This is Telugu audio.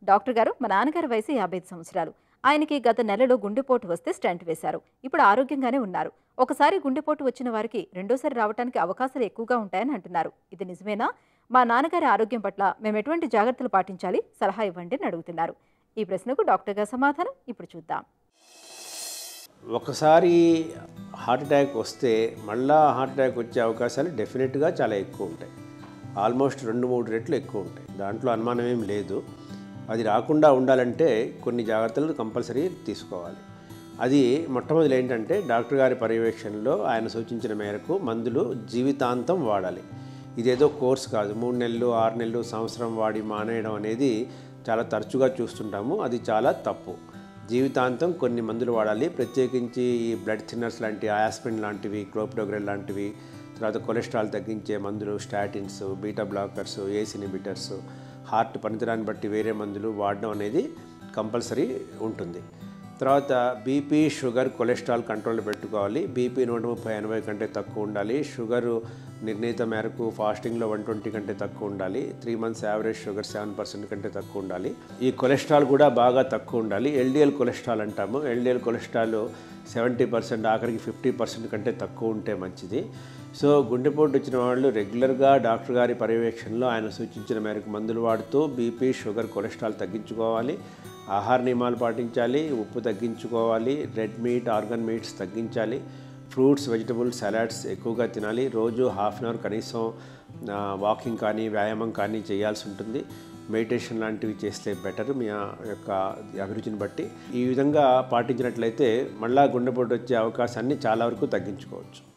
డాక్టర్ గారు మా నాన్నగారి వయసు యాభై ఐదు సంవత్సరాలు ఆయనకి గత నెలలో గుండెపోటు వస్తే స్టంట్ వేశారు ఇప్పుడు ఆరోగ్యంగానే ఉన్నారు ఒకసారి గుండెపోటు వచ్చిన వారికి రెండోసారి రావడానికి అవకాశాలు ఎక్కువగా ఉంటాయని అంటున్నారు ఇది నిజమేనా మా నాన్నగారి ఆరోగ్యం పట్ల మేము ఎటువంటి జాగ్రత్తలు పాటించాలి సలహా ఇవ్వండి అని అడుగుతున్నారు ఈ ప్రశ్నకు డాక్టర్ గారి సమాధానం ఇప్పుడు చూద్దాం ఒకసారి హార్ట్ అటాక్ వస్తే మళ్ళా హార్ట్ అటాక్ వచ్చే అవకాశాలు డెఫినెట్గా చాలా ఎక్కువ ఉంటాయి ఆల్మోస్ట్ రెండు మూడు రెట్లు ఎక్కువ ఉంటాయి దాంట్లో అనుమానం ఏం లేదు అది రాకుండా ఉండాలంటే కొన్ని జాగ్రత్తలు కంపల్సరీ తీసుకోవాలి అది మొట్టమొదటి ఏంటంటే డాక్టర్ గారి పర్యవేక్షణలో ఆయన సూచించిన మేరకు మందులు జీవితాంతం వాడాలి ఇదేదో కోర్స్ కాదు మూడు నెలలు ఆరు నెలలు సంవత్సరం వాడి మానేయడం అనేది చాలా తరచుగా చూస్తుంటాము అది చాలా తప్పు జీవితాంతం కొన్ని మందులు వాడాలి ప్రత్యేకించి ఈ బ్లడ్ థిన్నర్స్ లాంటి ఆయాస్పిన్ లాంటివి క్లోప్డోగ్రెల్ లాంటివి తర్వాత కొలెస్ట్రాల్ తగ్గించే మందులు statins beta blockers ACE inhibitors heart పనితరాన్ని బట్టి వేరే మందులు వాడడం అనేది కంపల్సరీ ఉంటుంది తర్వాత బీపీ షుగర్ కొలెస్ట్రాల్ కంట్రోల్ పెట్టుకోవాలి బీపీ నూట ముప్పై ఎనభై కంటే తక్కువ ఉండాలి షుగరు నిర్ణీత మేరకు ఫాస్టింగ్లో వన్ ట్వంటీ కంటే తక్కువ ఉండాలి three months average sugar seven percent కంటే తక్కువ ఉండాలి ఈ కొలెస్ట్రాల్ కూడా బాగా తక్కువ ఉండాలి ఎల్డిఎల్ కొలెస్ట్రాల్ అంటాము ఎల్డిఎల్ కొలెస్ట్రాల్ సెవెంటీ పర్సెంట్ ఆఖరికి ఫిఫ్టీ పర్సెంట్ కంటే తక్కువ ఉంటే మంచిది సో గుండెపోటు వచ్చిన వాళ్ళు రెగ్యులర్గా డాక్టర్ గారి పర్యవేక్షణలో ఆయన సూచించిన మేరకు మందులు వాడుతూ బీపీ షుగర్ కొలెస్ట్రాల్ తగ్గించుకోవాలి ఆహార నియమాలు పాటించాలి ఉప్పు తగ్గించుకోవాలి రెడ్ మీట్ ఆర్గన్ మీట్స్ తగ్గించాలి ఫ్రూట్స్ వెజిటబుల్స్ సలాడ్స్ ఎక్కువగా తినాలి రోజు హాఫ్ అన్ అవర్ కనీసం ఆ, వాకింగ్ కానీ వ్యాయామం కానీ చేయాల్సి ఉంటుంది మెడిటేషన్ లాంటివి చేస్తే బెటర్ మీ యొక్క అభిరుచిని బట్టి ఈ విధంగా పాటించినట్లయితే మళ్ళా గుండెపోటు వచ్చే అవకాశాన్ని చాలా వరకు తగ్గించుకోవచ్చు